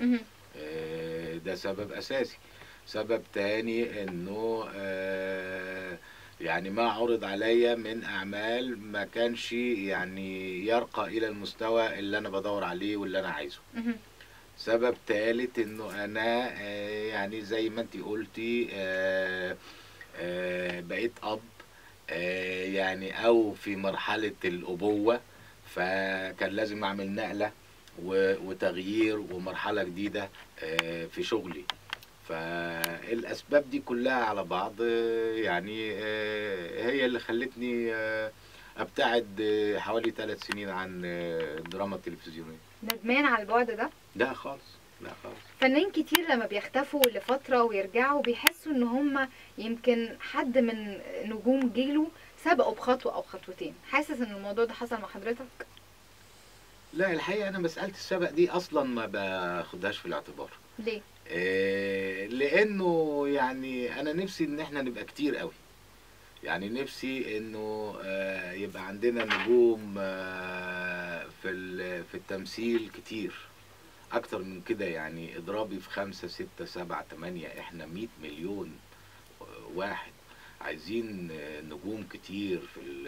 مهم. آه، ده سبب اساسي سبب تاني انه آه، يعني ما عرض عليا من اعمال ما كانش يعني يرقى الى المستوى اللي انا بدور عليه واللي انا عايزه مهم. سبب تالت انه انا آه، يعني زي ما انت قلتي آه، آه، بقيت اب آه، يعني او في مرحلة الابوة فكان لازم اعمل نقلة و- وتغيير ومرحلة جديدة آه، في شغلي فالاسباب دي كلها على بعض آه، يعني آه، هي اللي خلتني آه، ابتعد آه، حوالي ثلاث سنين عن آه، الدراما التلفزيونية ندمان على البعد ده لا خالص لا خالص فنانين كتير لما بيختفوا لفترة ويرجعوا بيحسوا ان هم يمكن حد من نجوم جيله سبقوا بخطوة او خطوتين حاسس ان الموضوع ده حصل مع حضرتك لا الحقيقة أنا مسألة السبق دي أصلا ما باخدهاش في الاعتبار ليه إيه لأنه يعني أنا نفسي إن إحنا نبقى كتير قوي يعني نفسي إنه آه، يبقى عندنا نجوم آه، في ال- في التمثيل كتير أكتر من كده يعني اضربي في خمسة ستة سبعة تمانية إحنا مية مليون واحد عايزين آه، نجوم كتير في ال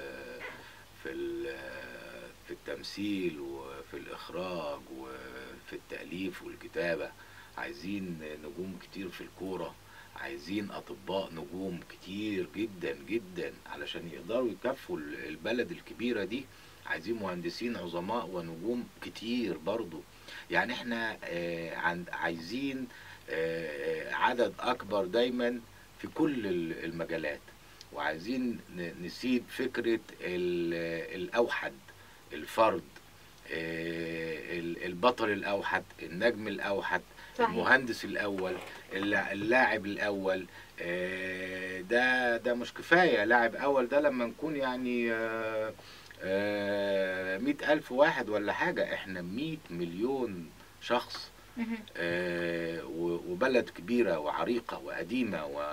في ال في التمثيل وفي الإخراج وفي التأليف والكتابة عايزين نجوم كتير في الكورة عايزين أطباء نجوم كتير جدا جدا علشان يقدروا يكفوا البلد الكبيرة دي عايزين مهندسين عظماء ونجوم كتير برضو يعني احنا آه، عند- عايزين آه، عدد أكبر دايما في كل ال- المجالات وعايزين ن- نسيب فكرة ال- الأوحد الفرد آه، ال- البطل الأوحد النجم الأوحد صحيح. المهندس الأول اللا- اللاعب الأول آه، ده ده مش كفاية لاعب أول ده لما نكون يعني آه، آه، مئة ألف واحد ولا حاجة احنا مئة مليون شخص مهم. آه، و- وبلد كبيرة وعريقة وقديمة و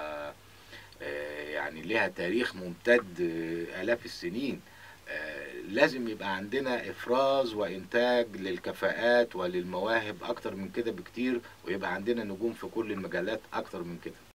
آه، يعني لها تاريخ ممتد آه، آلاف السنين آه، لازم يبقى عندنا إفراز وإنتاج للكفاءات وللمواهب أكتر من كده بكتير ويبقى عندنا نجوم في كل المجالات أكتر من كده